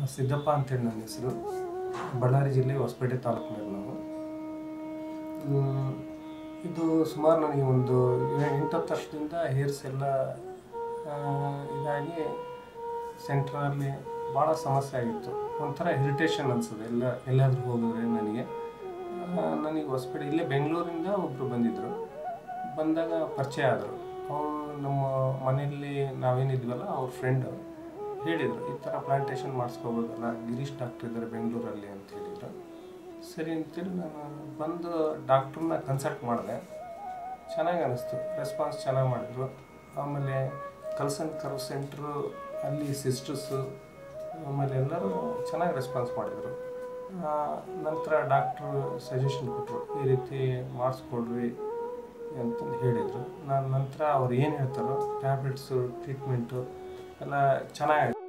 ಸಿದ್ದಪ್ಪ ಅಂತೇಳಿ ನನ್ನ ಹೆಸರು ಬಳ್ಳಾರಿ ಜಿಲ್ಲೆ ಹೊಸಪೇಟೆ ತಾಲೂಕಿನಲ್ಲಿ ನಾವು ಹ್ಮ್, ಇದು ಸುಮಾರು ನನಗೆ ಒಂದು ಎಂಟತ್ತು ವರ್ಷದಿಂದ ಹೇರ್ಸ್ ಎಲ್ಲ ಆ, ಇದಾಗಿ ಸೆಂಟ್ರಲ್ಲಿ ಭಾಳ ಸಮಸ್ಯೆ ಆಗಿತ್ತು ಒಂಥರ ಇರಿಟೇಷನ್ ಅನ್ಸೋದು ಎಲ್ಲ ಎಲ್ಲಾದರೂ ಹೋಗಿದ್ರೆ ನನಗೆ ಆ, ನನಗೆ ಹೊಸಪೇಟೆ ಇಲ್ಲೇ ಬೆಂಗಳೂರಿಂದ ಒಬ್ಬರು ಬಂದಿದ್ದರು ಬಂದಾಗ ಪರಿಚಯ ಆದರು ಅವರು ನಮ್ಮ ಮನೆಯಲ್ಲಿ ನಾವೇನಿದ್ವಲ್ಲ ಅವ್ರ ಫ್ರೆಂಡು ಹೇಳಿದರು ಈ ಥರ ಪ್ಲಾಂಟೇಶನ್ ಮಾಡಿಸ್ಕೋಬೋದಲ್ಲ ಗಿರೀಶ್ ಡಾಕ್ಟ್ರ್ ಇದ್ದಾರೆ ಬೆಂಗಳೂರಲ್ಲಿ ಅಂತ ಹೇಳಿದರು ಸರಿ ಅಂತೇಳಿ ನಾನು ಬಂದು ಡಾಕ್ಟ್ರನ್ನ ಕನ್ಸಲ್ಟ್ ಮಾಡಿದೆ ಚೆನ್ನಾಗಿ ಅನ್ನಿಸ್ತು ರೆಸ್ಪಾನ್ಸ್ ಚೆನ್ನಾಗಿ ಮಾಡಿದ್ರು ಆಮೇಲೆ ಕಲ್ಸನ್ ಕರ್ವ್ ಸೆಂಟ್ರು ಅಲ್ಲಿ ಸಿಸ್ಟರ್ಸು ಆಮೇಲೆ ಎಲ್ಲರೂ ಚೆನ್ನಾಗಿ ರೆಸ್ಪಾನ್ಸ್ ಮಾಡಿದರು ನಂತರ ಡಾಕ್ಟ್ರು ಸಜೆಷನ್ ಕೊಟ್ಟರು ಈ ರೀತಿ ಮಾಡಿಸ್ಕೊಡ್ರಿ ಅಂತಂದು ಹೇಳಿದರು ನಾನು ನಂತರ ಅವ್ರು ಏನು ಹೇಳ್ತಾರೋ ಟ್ಯಾಬ್ಲೆಟ್ಸು ಟ್ರೀಟ್ಮೆಂಟು ಎಲ್ಲ ಚೆನ್ನಾಗಿ